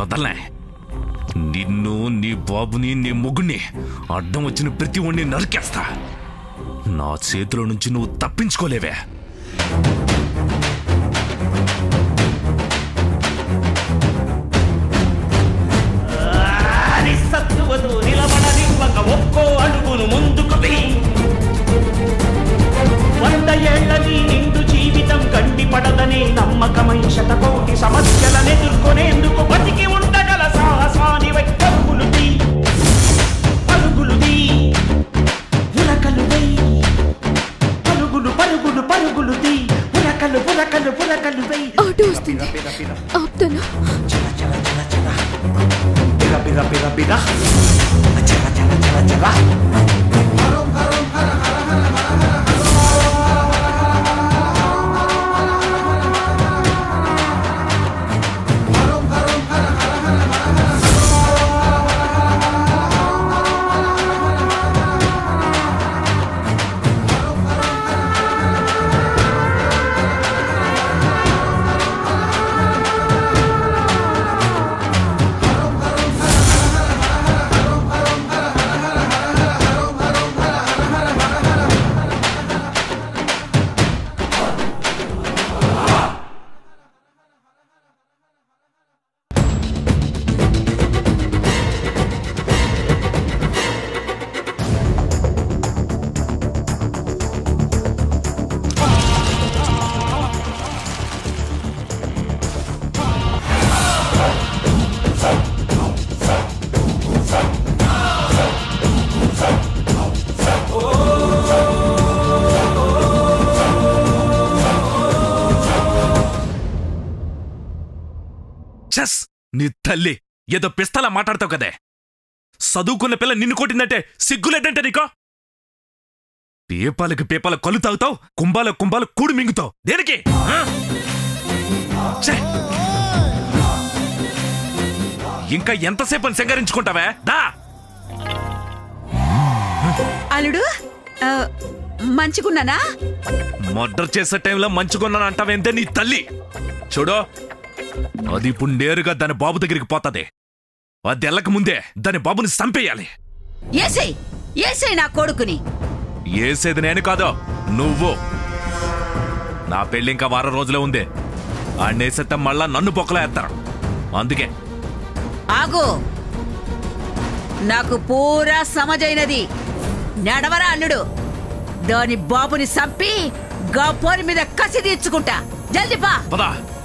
వదలనే నిన్ను నీ బాబుని నీ ముగ్గుని అడ్డం వచ్చిన ప్రతి ఒడిని నరికేస్తా నా చేతిలో నుంచి నువ్వు తప్పించుకోలేవే అని సత్తువదు నిలబడనివ్వక ఒక్కో అడుగును ముందుకు వెయ్యి వంద ఏళ్ల నీ నిండు జీవితం గండి పడదనే నమ్మకమై శతకోటి సమస్యలను ఎదుర్కొనేందుకు బతికి ఉండగల సాహసానివై పరుగులు తీ పరుగులు తీ ఉరకలు వెయ్యి పరుగులు పరుగులు పరుగులు తీ ఉరకలు పురకలు పురకలు వెయ్యి ఆటో వస్తుంది ఆపుతాను చల చల చల చల బిర బిర బిర బిర చల చల చల చల చెస్ నీ తల్లి ఏదో పిస్తలా మాట్లాడతావు కదే చదువుకున్న పిల్ల నిన్ను కొట్టిందంటే సిగ్గులేదంటే నీకో పేపాలకి పేపాల కళ్ళు తాగుతావు కుంభాల కుంభాలు కూడి మింగుతావు దేనికి ఆ? ఛే! ఇంకా ఎంతసేపు అని సింగరించుకుంటావే దా అల్లుడు ఆ, మంచిగున్నానా మర్డర్ చేసే టైంలో మంచుకున్నాను అంటావేంటే నీ తల్లి చూడు అది ఇప్పుడు నేరుగా దాని బాబు దగ్గరికి పోతది అది వెళ్ళక ముందే దాని బాబుని చంపేయాలి ఏసై ఏసై నా కొడుకుని ఏసేది నేను కాదు నువ్వు నా పెళ్లి ఇంకా వారం రోజులే ఉంది ఆడనేసేస్తే మళ్ళా నన్ను పొక్కలో వేస్తారు అందుకే ఆగు నాకు పూరా సమజైనది నడవరా అల్లుడు దాని బాబుని చంపి గా పోరి మీద కసి తీర్చుకుంటా జల్దీ పా పదా